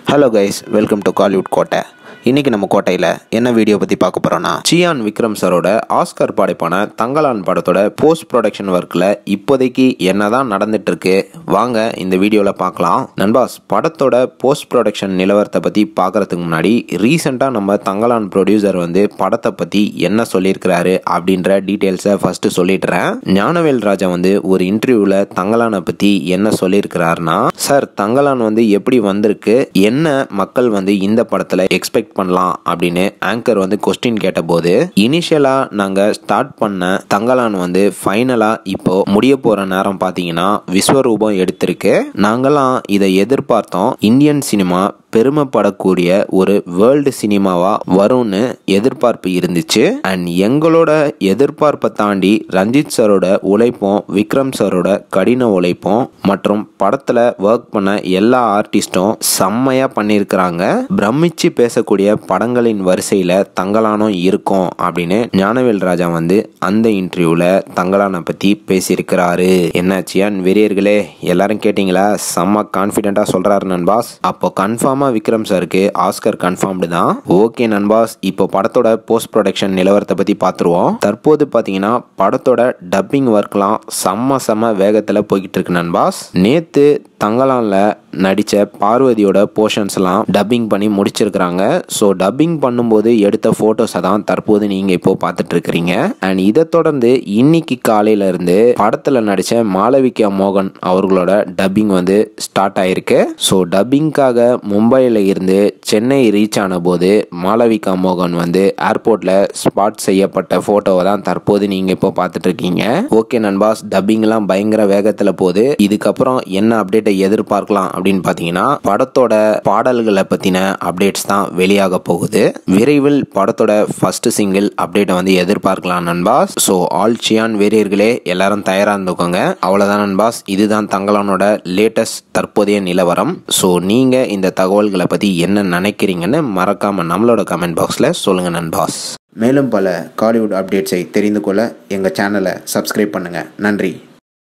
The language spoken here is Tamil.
hello guys welcome to Kollywood Kottai இன்னைக்கு நம்ம கோட்டையில் என்ன வீடியோ பற்றி பார்க்க போகிறோன்னா சியான் விக்ரம் சரோட ஆஸ்கர் படைப்பான தங்கலான் படத்தோட போஸ்ட் ப்ரொடக்ஷன் ஒர்க்கில் இப்போதைக்கு என்னதான் நடந்துட்டு இருக்கு வாங்க இந்த வீடியோவில் பார்க்கலாம் நண்பாஸ் படத்தோட போஸ்ட் ப்ரொடக்ஷன் நிலவரத்தை பற்றி பார்க்கறதுக்கு முன்னாடி ரீசெண்டாக நம்ம தங்கலான் ப்ரொடியூசர் வந்து படத்தை பற்றி என்ன சொல்லியிருக்கிறாரு அப்படின்ற டீட்டெயில்ஸை ஃபஸ்ட்டு சொல்லிடுறேன் ஞானவேல் ராஜா வந்து ஒரு இன்டர்வியூவில் தங்கலானை பற்றி என்ன சொல்லியிருக்கிறாருன்னா சார் தங்கலான் வந்து எப்படி வந்திருக்கு என்ன மக்கள் வந்து இந்த படத்தில் எக்ஸ்பெக்ட் பண்ணலாம் அப்படின்னு ஆங்கர் வந்து கொஸ்டின் கேட்டபோது இனிஷியலாக நாங்கள் ஸ்டார்ட் பண்ண தங்கலான் வந்து ஃபைனலாக இப்போ முடிய போகிற நேரம் பார்த்தீங்கன்னா விஸ்வரூபம் எடுத்திருக்கு நாங்களாம் இதை எதிர்பார்த்தோம் இந்தியன் சினிமா பெருமைப்படக்கூடிய ஒரு வேர்ல்டு சினிமாவா வரும்னு எதிர்பார்ப்பு இருந்துச்சு அண்ட் எங்களோட எதிர்பார்ப்பை தாண்டி ரஞ்சித் சரோட உழைப்பும் விக்ரம் சரோட கடின உழைப்பும் மற்றும் படத்துல ஒர்க் பண்ண எல்லா ஆர்டிஸ்டும் செம்மையா பண்ணியிருக்கிறாங்க பிரமிச்சு பேசக்கூடிய படங்களின் வரிசையில தங்கலானும் இருக்கும் அப்படின்னு ஞானவேல் ராஜா வந்து அந்த இன்டர்வியூல தங்கலானை பத்தி பேசியிருக்கிறாரு என்னாச்சியான் வெறியர்களே எல்லாரும் கேட்டீங்களா செம்ம கான்ஃபிடென்ட்டா சொல்றாரு நண்பாஸ் அப்போ கன்ஃபார்ம் கன்ஃபார்மாக விக்ரம் சாருக்கு ஆஸ்கர் கன்ஃபார்ம்டு தான் ஓகே நண்பாஸ் இப்போ படத்தோட போஸ்ட் ப்ரொடக்ஷன் நிலவரத்தை பற்றி பார்த்துருவோம் தற்போது பார்த்தீங்கன்னா படத்தோட டப்பிங் ஒர்க்லாம் செம்ம செம்ம வேகத்தில் போய்கிட்டு இருக்கு நண்பாஸ் நேற்று தங்கலான்ல நடித்த பார்வதியோட போர்ஷன்ஸ்லாம் டப்பிங் பண்ணி முடிச்சிருக்கிறாங்க ஸோ டப்பிங் பண்ணும்போது எடுத்த ஃபோட்டோஸை தான் தற்போது நீங்கள் இப்போ பார்த்துட்டு இருக்கிறீங்க அண்ட் இதை தொடர்ந்து இன்னைக்கு காலையில இருந்து படத்தில் நடித்த மாளவிகா மோகன் அவர்களோட டப்பிங் வந்து ஸ்டார்ட் ஆயிருக்கு ஸோ டப்பிங்காக மும்பையில் இருந்து சென்னை ரீச் ஆன போது மாளவிகா மோகன் வந்து ஏர்போர்ட்டில் ஸ்பாட் செய்யப்பட்ட ஃபோட்டோவை தான் தற்போது நீங்கள் இப்போ பார்த்துட்டு இருக்கீங்க ஓகே நண்பாஸ் டப்பிங்லாம் பயங்கர வேகத்தில் போகுது இதுக்கப்புறம் என்ன அப்டேட்டை எதிர்பார்க்கலாம் அப்படின்னு பார்த்தீங்கன்னா படத்தோட பாடல்களை பற்றின அப்டேட்ஸ் தான் வெளியாக போகுது விரைவில் படத்தோட ஃபர்ஸ்ட் சிங்கிள் அப்டேட்டை வந்து எதிர்பார்க்கலாம் நண்பாஸ் ஸோ ஆல் சியான் வெறியர்களே எல்லாரும் தயாராக இருந்துக்கோங்க அவ்வளோதான் நண்பாஸ் இதுதான் தங்களானோட லேட்டஸ்ட் தற்போதைய நிலவரம் ஸோ நீங்கள் இந்த தகவல்களை பற்றி என்ன நினைக்கிறீங்கன்னு மறக்காமல் நம்மளோட கமெண்ட் பாக்ஸில் சொல்லுங்கள் நண்பாஸ் மேலும் பல காலிவுட் அப்டேட்ஸை தெரிந்து கொள்ள எங்கள் சேனலை சப்ஸ்கிரைப் பண்ணுங்கள் நன்றி